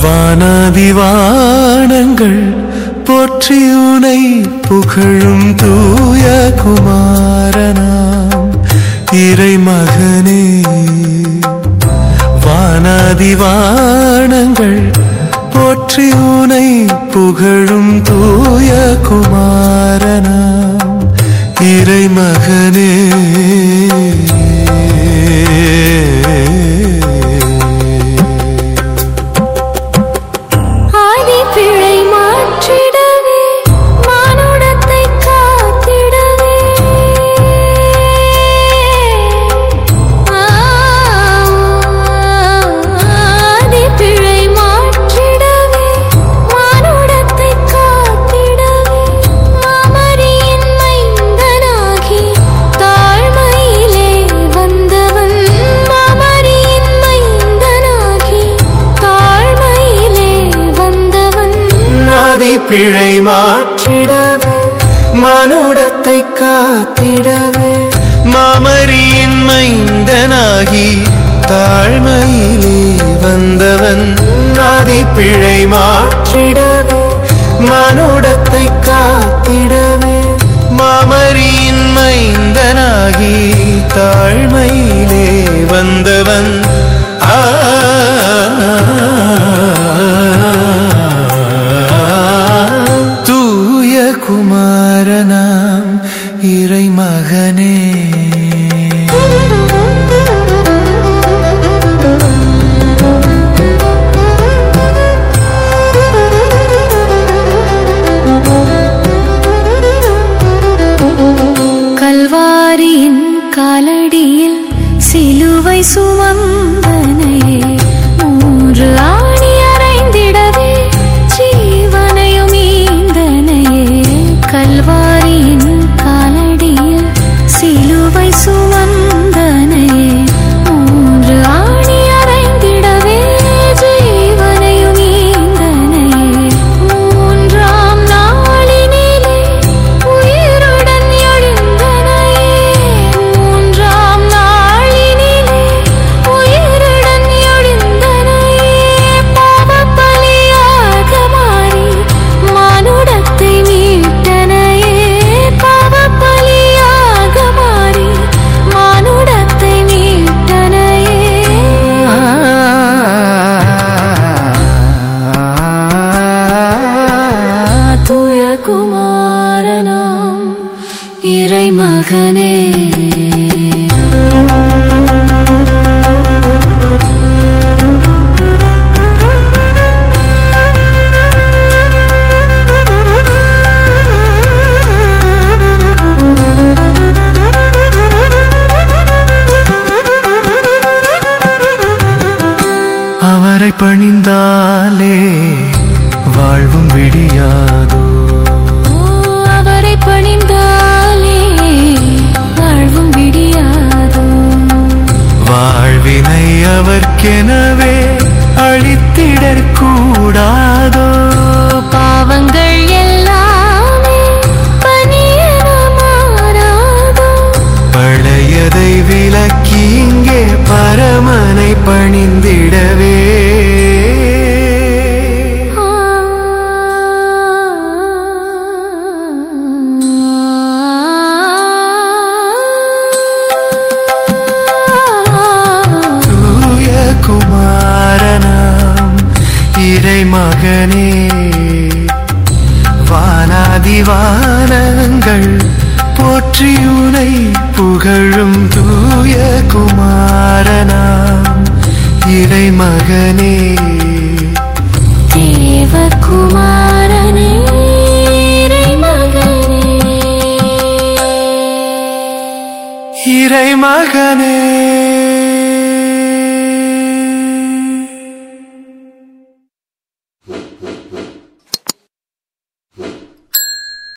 வானாதிவானங்கள் போற்றி உனை புகழும் தூய குமாரனாம் இறைமகனே வானாதிவானங்கள் போற்றி உனை புகழும் தூய குமாரனாம் இறைமகனே ஆதி பிழை மாற்றிடவே மானுடத்தை காத்திடவே ஆதி பிழை மாற்றிடவே மானுடத்தை காத்திடவே மாமரியின் மைந்தனாகி தாழ்மையிலே வந்தவன் மாமரியின் மைந்தனாகி தாழ்மையிலே வந்தவன் நாதி பிழை மாற்றிடவே மனுடத்தை காத்திடவே மாமரியின் மைந்தனாகி தாழ்மையிலே வந்தவன் நாதி பிழை மாற்றிடவே மனுடத்தை காத்திடவே மாமரியின் மைந்தனாகி தாழ்மையிலே வந்தவன் ஆ தூய குமாரனாம் இறைமகனே கல்வாரியின் காலடியில் சிலுவை சுமந்தனையே மூன்று ஆணி அறைந்திடவே ஜீவனையும் ஈந்தனையே கல்வாரியின் காலடியில் சிலுவை சுமந்தனையே மூன்று ஆணி அறைந்திடவே ஜீவனையும் ஈந்தனையே மூன்றாம் நாளினிலே உயிருடன் எழுந்தனையே மூன்றாம் நாளினிலே உயிருடன் எழுந்தனையே பாவப்பலியாக மாறி மானுடத்தை மீட்டனையே பாவப்பலியாக மாறி மானுடத்தை மீட்டனையே தூய குமாரனாம் இறைமகனே அவரை பணிந்தாலே வாழ்வும் விடியாதோ அவரை பணிந்தாலே வாழ்வும் விடியாதோ வாழ்வினை அவர்க்கெனவே அழித்திடக்கூடாதோ பாவங்கள் எல்லாமே பனியன மாறாதோ பழையதை விலக்கி இங்கே பரமனை பணிந்திடவே தூய குமாரனாம் இறைமகனே வானாதிவானங்கள் போற்றி உனை புகழும் தூய குமாரனாம் இறைமகனே தேவகுமாரனே இறைமகனே இறைமகனே